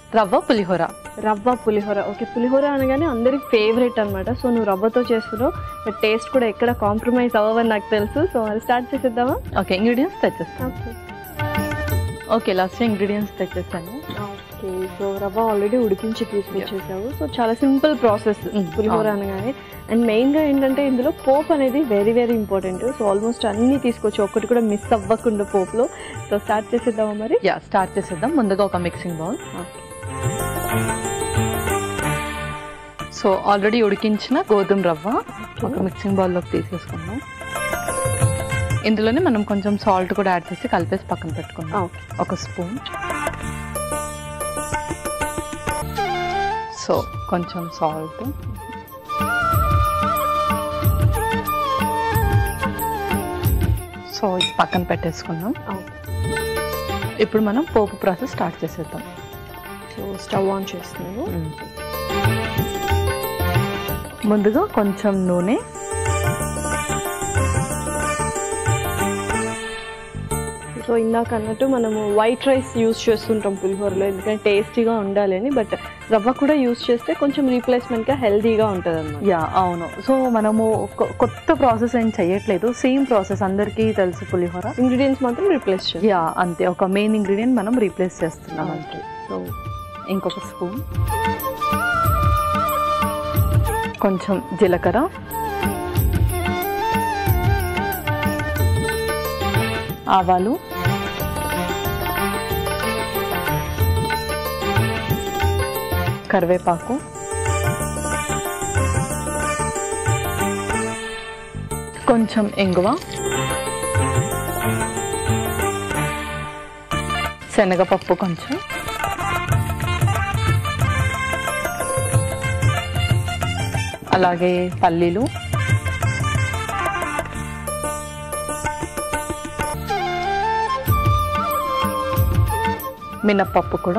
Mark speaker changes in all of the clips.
Speaker 1: రవ్వ పులిహోర
Speaker 2: రవ్వ పులిహోర ఓకే పులిహోర అనగానే అందరికి ఫేవరెట్ అనమాట సో నువ్వు రవ్వతో చేస్తున్నావు బట్ టేస్ట్ కూడా ఎక్కడ కాంప్రమైజ్ అవ్వవని నాకు తెలుసు సో అది స్టార్ట్ చేసేద్దామా
Speaker 1: ఓకే ఇంగ్రీడియంట్స్ తెచ్చేస్తాను
Speaker 2: ఓకే
Speaker 1: ఓకే లాస్ట్ ఇంగ్రీడియంట్స్ తెచ్చేస్తాను
Speaker 2: ఓకే సో రవ్వ ఆల్రెడీ ఉడికించి తీసుకొచ్చేసావు సో చాలా సింపుల్ ప్రాసెస్
Speaker 1: Mm,
Speaker 2: పులిహోర
Speaker 1: అవును.
Speaker 2: అనగానే అండ్ మెయిన్గా ఏంటంటే ఇందులో పోపు అనేది very very important so almost అన్నీ తీసుకొచ్చి ఒక్కటి కూడా మిస్ అవ్వకుండా పోపులో సో స్టార్ట్ చేసేద్దామా మరి
Speaker 1: యా స్టార్ట్ చేసేద్దాం ముందుగా ఒక మిక్సింగ్ బౌల్ సో ఆల్రెడీ ఉడికించిన గోధుమ రవ్వ ఒక మిక్సింగ్ బౌల్లోకి తీసేసుకుందాం ఇందులోనే మనం కొంచెం సాల్ట్ కూడా యాడ్ చేసి కలిపేసి పక్కన పెట్టుకుందాం
Speaker 2: ఓకే
Speaker 1: ఒక స్పూన్ సో కొంచెం సాల్ట్ సో ఇది పక్కన పెట్టేసుకుందాం
Speaker 2: ఓకే
Speaker 1: ఇప్పుడు మనం పోపు ప్రాసెస్ స్టార్ట్ చేసేద్దాం
Speaker 2: సో స్టవ్ ఆన్ చేస్తున్నాను
Speaker 1: ముందుగా కొంచెం నూనె
Speaker 2: సో ఇందాక అన్నట్టు మనము వైట్ రైస్ యూస్ చేస్తుంటాం పులిహోరలో ఎందుకంటే టేస్టీగా ఉండాలని బట్ రవ్వ కూడా యూస్ చేస్తే కొంచెం రీప్లేస్మెంట్గా హెల్తీగా ఉంటుంది అన్నమాట
Speaker 1: యా అవును సో మనము కొ- కొత్త ప్రాసెస్ ఏం చేయట్లేదు సేమ్ ప్రాసెస్ అందరికీ తెలుసు పులిహోర
Speaker 2: ఇంగ్రీడియంట్స్ మాత్రం రీప్లేస్ చేయాలి
Speaker 1: యా అంతే ఒక మెయిన్ ఇంగ్రీడియంట్ మనం రీప్లేస్ చేస్తున్నాం అంతే
Speaker 2: సో
Speaker 1: ఇంకొక స్పూన్ కొంచెం జీలకర్ర ఆవాలు కరివేపాకు కొంచెం ఎంగువ శనగపప్పు కొంచెం అలాగే పల్లీలు మినప్పప్పు కూడా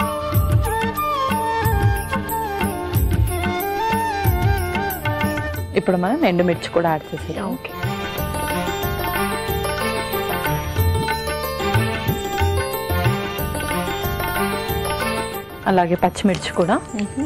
Speaker 1: ఇప్పుడు మనం ఎండుమిర్చి కూడా యాడ్ చేసేద్దాం
Speaker 2: ఓకే
Speaker 1: అలాగే పచ్చిమిర్చి కూడా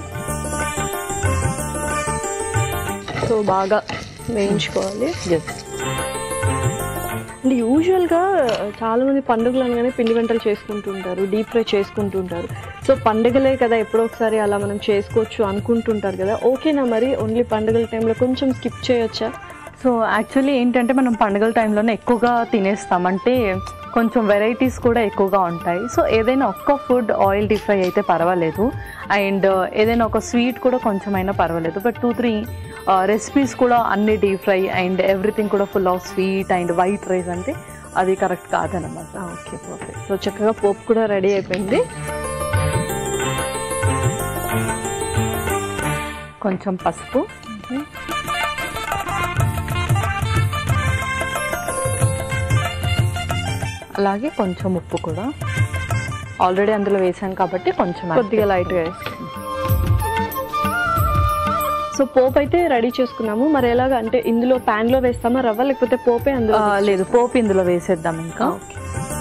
Speaker 2: సో బాగా వేయించుకోవాలి
Speaker 1: ఎస్
Speaker 2: అంటే యూజువల్గా చాలా మంది పండుగలు అనగానే పిండి వంటలు చేసుకుంటుంటారు డీప్ ఫ్రై చేసుకుంటుంటారు సో పండుగలే కదా ఎప్పుడో ఒకసారి అలా మనం చేసుకోవచ్చు అనుకుంటుంటారు కదా ఓకేనా మరి ఓన్లీ పండుగల టైంలో కొంచెం స్కిప్ చేయొచ్చా
Speaker 1: సో యాక్చువల్లీ ఏంటంటే మనం పండుగల టైంలోనే ఎక్కువగా తినేస్తాం అంటే కొంచెం వెరైటీస్ కూడా ఎక్కువగా ఉంటాయి సో ఏదైనా ఒక్క ఫుడ్ ఆయిల్ డీప్ ఫ్రై అయితే పర్వాలేదు అండ్ ఏదైనా ఒక స్వీట్ కూడా కొంచెం అయినా పర్వాలేదు బట్ టూ త్రీ రెసిపీస్ కూడా అన్ని డీప్ ఫ్రై అండ్ ఎవ్రీథింగ్ కూడా full of sweet and white rice అంటే అది కరెక్ట్ కాదనమాట
Speaker 2: ఓకే పర్ఫెక్ట్ సో చక్కగా పోపు కూడా రెడీ అయిపోయింది
Speaker 1: కొంచెం పసుపు అలాగే కొంచెం ఉప్పు కూడా ఆల్రెడీ అందులో వేసాను కాబట్టి కొంచెం add
Speaker 2: కొద్దిగా లైట్గా వేసుకుందాం సో పోపు అయితే రెడీ చేసుకున్నాము మరి ఎలాగ అంటే ఇందులో pan లో వేస్తామా రవ్వ లేకపోతే పోపే అందులో
Speaker 1: ఆ, లేదు పోపు ఇందులో వేసేద్దాం ఇంకా
Speaker 2: ఓకే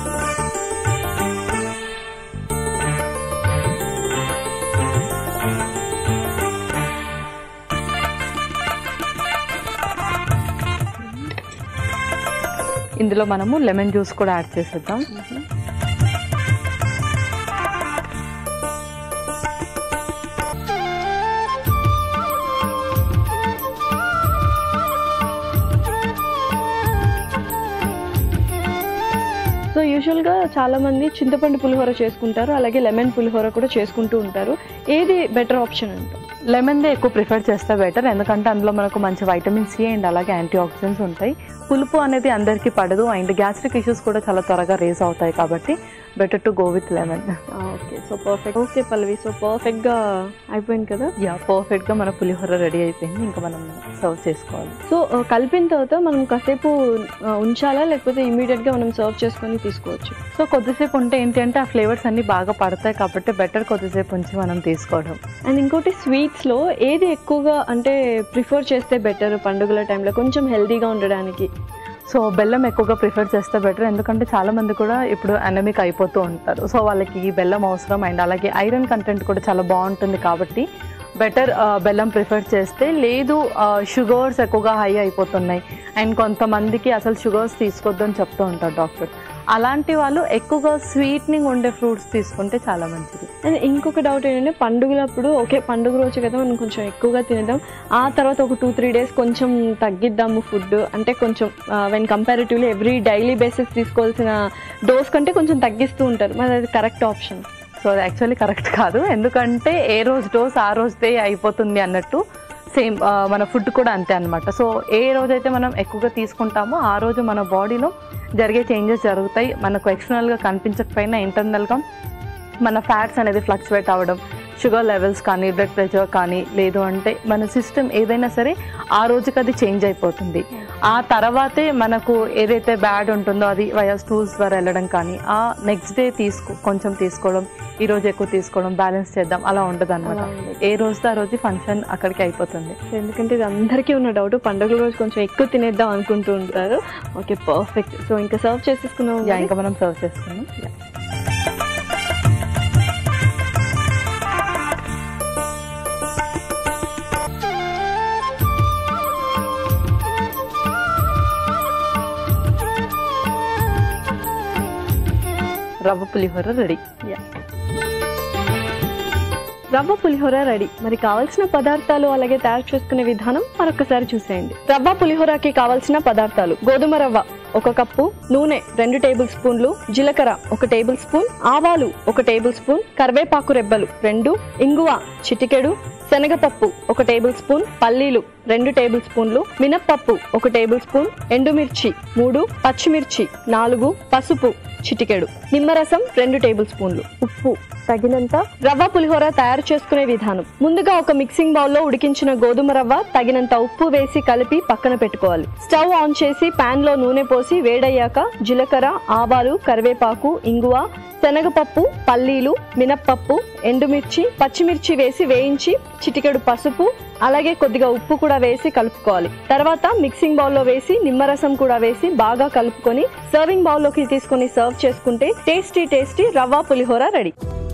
Speaker 1: ఇందులో మనము లెమన్ జ్యూస్ కూడా యాడ్ చేసేద్దాం
Speaker 2: సో యూజువల్గా చాలా మంది చింతపండు పులిహోర చేసుకుంటారు అలాగే లెమన్ పులిహోర కూడా చేసుకుంటూ ఉంటారు ఏది బెటర్ ఆప్షన్ అంటారు
Speaker 1: లెమన్దే ఎక్కువ ప్రిఫర్ చేస్తే బెటర్ ఎందుకంటే అందులో మనకు మంచి వైటమిన్ సి అండ్ అలాగే యాంటీ ఆక్సిడెంట్స్ ఉంటాయి పులుపు అనేది అందరికీ పడదు అండ్ గ్యాస్ట్రిక్ ఇష్యూస్ కూడా చాలా త్వరగా రేజ్ అవుతాయి కాబట్టి better to go with lemon
Speaker 2: okay so perfect okay Pallavi so పర్ఫెక్ట్గా అయిపోయింది కదా
Speaker 1: యా పర్ఫెక్ట్గా మన పులిహోర రెడీ అయిపోయింది ఇంకా మనం సర్వ్ చేసుకోవాలి
Speaker 2: సో ఆ, కలిపిన తర్వాత మనం కాసేపు ఆ, ఉంచాలా లేకపోతే ఇమీడియట్గా మనం సర్వ్ చేసుకొని తీసుకోవచ్చు
Speaker 1: సో కొద్దిసేపు ఉంటే ఏంటి అంటే ఆ ఫ్లేవర్స్ అన్ని బాగా పడతాయి కాబట్టి బెటర్ కొద్దిసేపు ఉంచి మనం తీసుకోవడం
Speaker 2: అండ్ ఇంకోటి స్వీట్స్లో ఏది ఎక్కువగా అంటే ప్రిఫర్ చేస్తే బెటర్ పండుగల టైంలో కొంచెం హెల్తీగా ఉండడానికి
Speaker 1: సో బెల్లం ఎక్కువగా ప్రిఫర్ చేస్తే బెటర్ ఎందుకంటే చాలా మంది కూడా ఇప్పుడు అనమిక్ అయిపోతూ ఉంటారు సో వాళ్ళకి ఈ బెల్లం అవసరం అండ్ అలాగే ఐరన్ కంటెంట్ కూడా చాలా బాగుంటుంది కాబట్టి బెటర్ బెల్లం ప్రిఫర్ చేస్తే లేదు షుగర్స్ ఎక్కువగా హై అయిపోతున్నాయి అండ్ కొంతమందికి అసలు షుగర్స్ తీసుకోవద్దు అని చెప్తూ ఉంటారు డాక్టర్ అలాంటి వాళ్ళు ఎక్కువగా స్వీట్నింగ్ ఉండే ఫ్రూట్స్ తీసుకుంటే చాలా మంచిది
Speaker 2: అండ్ ఇంకొక డౌట్ ఏంటంటే పండుగలప్పుడు ఓకే పండుగ రోజు కదా మనం కొంచెం ఎక్కువగా తినేద్దాం ఆ తర్వాత ఒక టూ త్రీ డేస్ కొంచెం తగ్గిద్దాము ఫుడ్ అంటే కొంచెం when comparatively every daily basis తీసుకోవాల్సిన డోస్ కంటే కొంచెం తగ్గిస్తూ ఉంటారు మరి అది కరెక్ట్ ఆప్షన్
Speaker 1: సో అది యాక్చువల్లీ కరెక్ట్ కాదు ఎందుకంటే ఏ రోజు డోస్ ఆ రోజుదే అయిపోతుంది అన్నట్టు సేమ్ మన ఫుడ్ కూడా అంతే అనమాట సో ఏ రోజైతే మనం ఎక్కువగా తీసుకుంటామో ఆ రోజు మన బాడీలో జరిగే చేంజెస్ జరుగుతాయి మనకు ఎక్స్టర్నల్గా కనిపించకపోయినా ఇంటర్నల్గా మన ఫ్యాట్స్ అనేది ఫ్లక్చువేట్ అవ్వడం షుగర్ లెవెల్స్ కానీ బ్లడ్ ప్రెషర్ కానీ లేదు అంటే మన సిస్టమ్ ఏదైనా సరే ఆ రోజుకి అది చేంజ్ అయిపోతుంది ఆ తర్వాతే మనకు ఏదైతే బ్యాడ్ ఉంటుందో అది వయా స్టూల్స్ ద్వారా వెళ్ళడం కానీ ఆ నెక్స్ట్ డే తీసుకో కొంచెం తీసుకోవడం ఈ రోజు ఎక్కువ తీసుకోవడం బ్యాలెన్స్ చేద్దాం అలా ఉండదు అనమాట
Speaker 2: అలా ఉండదు.
Speaker 1: ఏ రోజుతో ఆ రోజు ఫంక్షన్ అక్కడికి అయిపోతుంది
Speaker 2: ఎందుకంటే ఇది అందరికీ ఉన్న డౌట్ పండుగల రోజు కొంచెం ఎక్కువ తినేద్దాం అనుకుంటూ ఉంటారు ఓకే పర్ఫెక్ట్ సో ఇంకా సర్వ్ చేసేసుకున్నాం
Speaker 1: యా, ఇంకా మనం సర్వ్ చేసుకున్నాం యా. రవ్వ పులిహోర రెడీ
Speaker 2: రవ్వ పులిహోర రెడీ మరి కావాల్సిన పదార్థాలు అలాగే తయారు చేసుకునే విధానం మరొకసారి చూసేయండి రవ్వ పులిహోరకి కావాల్సిన పదార్థాలు గోధుమ రవ్వ ఒక కప్పు నూనె రెండు టేబుల్ స్పూన్లు జీలకర్ర ఒక టేబుల్ స్పూన్ ఆవాలు ఒక టేబుల్ స్పూన్ కరివేపాకు రెబ్బలు రెండు ఇంగువ చిటికెడు శనగపప్పు ఒక టేబుల్ స్పూన్ పల్లీలు రెండు టేబుల్ స్పూన్లు మినప్పప్పు ఒక టేబుల్ స్పూన్ ఎండుమిర్చి మూడు పచ్చిమిర్చి నాలుగు పసుపు చిటికెడు నిమ్మరసం రెండు టేబుల్ స్పూన్లు ఉప్పు తగినంత రవ్వ పులిహోర తయారు చేసుకునే విధానం ముందుగా ఒక మిక్సింగ్ బౌల్లో ఉడికించిన గోధుమ రవ్వ తగినంత ఉప్పు వేసి కలిపి పక్కన పెట్టుకోవాలి స్టవ్ ఆన్ చేసి పాన్ లో నూనె పోసి వేడయ్యాక జీలకర్ర ఆవాలు కరివేపాకు ఇంగువ శనగపప్పు పల్లీలు మినప్పప్పు ఎండుమిర్చి పచ్చిమిర్చి వేసి వేయించి చిటికెడు పసుపు అలాగే కొద్దిగా ఉప్పు కూడా వేసి కలుపుకోవాలి తర్వాత మిక్సింగ్ బౌల్లో వేసి నిమ్మరసం కూడా వేసి బాగా కలుపుకొని సర్వింగ్ బౌల్లోకి తీసుకొని సర్వ్ చేసుకుంటే టేస్టీ టేస్టీ రవ్వ పులిహోర రెడీ